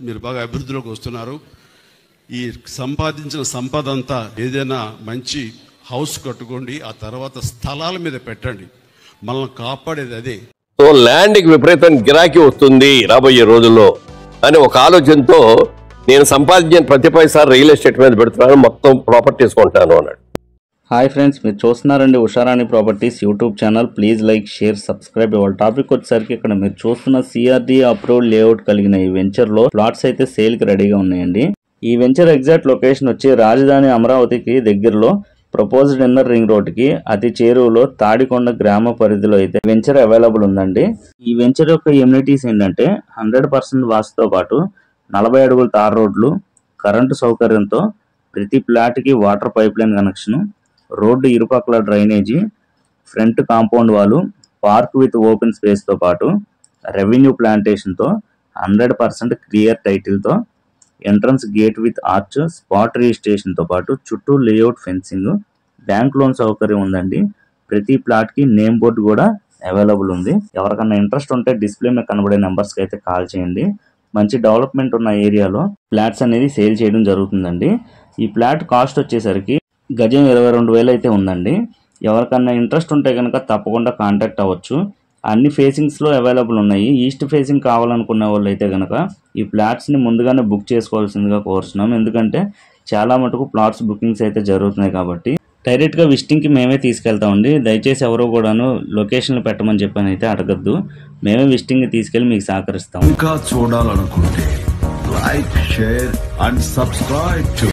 మీరు బాగా అభివృద్ధిలోకి వస్తున్నారు ఈ సంపాదించిన సంపద అంతా ఏదైనా మంచి హౌస్ కట్టుకోండి ఆ తర్వాత స్థలాల మీద పెట్టండి మనల్ని కాపాడేది అదే సో ల్యాండ్కి విపరీతం గిరాకీ వస్తుంది రాబోయే రోజుల్లో అని ఒక ఆలోచనతో నేను సంపాదించిన ప్రతి పైసా రియల్ ఎస్టేట్ మీద పెడుతున్నాను మొత్తం ప్రాపర్టీస్ కొంటాను అన్నాడు హాయ్ ఫ్రెండ్స్ మీరు చూస్తున్నారండి Usharani properties YouTube channel please like share subscribe ఇవాళ టాపిక్ వచ్చేసరికి ఇక్కడ మీరు చూస్తున్న సిఆర్డి అప్రూవ్డ్ లేఅవుట్ కలిగిన ఈ వెంచర్లో ప్లాట్స్ అయితే సేల్కి రెడీగా ఉన్నాయండి ఈ వెంచర్ ఎగ్జాక్ట్ లొకేషన్ వచ్చి రాజధాని అమరావతికి దగ్గరలో ప్రపోజ్డ్ ఇన్నర్ రింగ్ రోడ్కి అతి చేరువలో తాడికొండ గ్రామ పరిధిలో అయితే వెంచర్ అవైలబుల్ ఉందండి ఈ వెంచర్ యొక్క ఎమ్యూనిటీస్ ఏంటంటే హండ్రెడ్ పర్సెంట్ వాస్తుతో పాటు నలభై అడుగుల తార్ రోడ్లు కరెంటు సౌకర్యంతో ప్రతి ప్లాట్కి water pipe line connection road ఇరుపక్కల drainage front compound wall park with open స్పేస్తో పాటు రెవెన్యూ ప్లాంటేషన్తో హండ్రెడ్ పర్సెంట్ క్లియర్ టైటిల్తో entrance gate with arch spot రిజిస్ట్రేషన్తో పాటు చుట్టూ లేఅవుట్ ఫెన్సింగ్ బ్యాంక్ లోన్ సౌకర్యం ఉందండి ప్రతి ప్లాట్కి నేమ్ బోర్డు కూడా అవైలబుల్ ఉంది ఎవరికన్నా ఇంట్రెస్ట్ ఉంటే డిస్ప్లే మీద కనబడే నెంబర్స్కి అయితే కాల్ చేయండి మంచి డెవలప్మెంట్ ఉన్న ఏరియాలో ఫ్లాట్స్ అనేది సేల్ చేయడం జరుగుతుందండి ఈ ఫ్లాట్ కాస్ట్ వచ్చేసరికి గజం ఇరవై రెండు వేలు అయితే ఉందండి ఎవరికన్నా ఇంట్రెస్ట్ ఉంటే కనుక తప్పకుండా కాంటాక్ట్ అవ్వచ్చు అన్ని ఫేసింగ్స్లో అవైలబుల్ ఉన్నాయి ఈస్ట్ ఫేసింగ్ కావాలనుకునే వాళ్ళు అయితే కనుక ఈ ప్లాట్స్ని ముందుగానే బుక్ చేసుకోవాల్సిందిగా కోరుతున్నాం ఎందుకంటే చాలా మటుకు ప్లాట్స్ బుకింగ్స్ అయితే జరుగుతున్నాయి కాబట్టి డైరెక్ట్గా విజిటింగ్కి మేమే తీసుకెళ్తామండి దయచేసి ఎవరో కూడాను లొకేషన్లు పెట్టమని చెప్పని అయితే అడగద్దు మేమే విజిటింగ్కి తీసుకెళ్ళి మీకు సహకరిస్తాం ఇంకా చూడాలనుకుంటే like share and subscribe to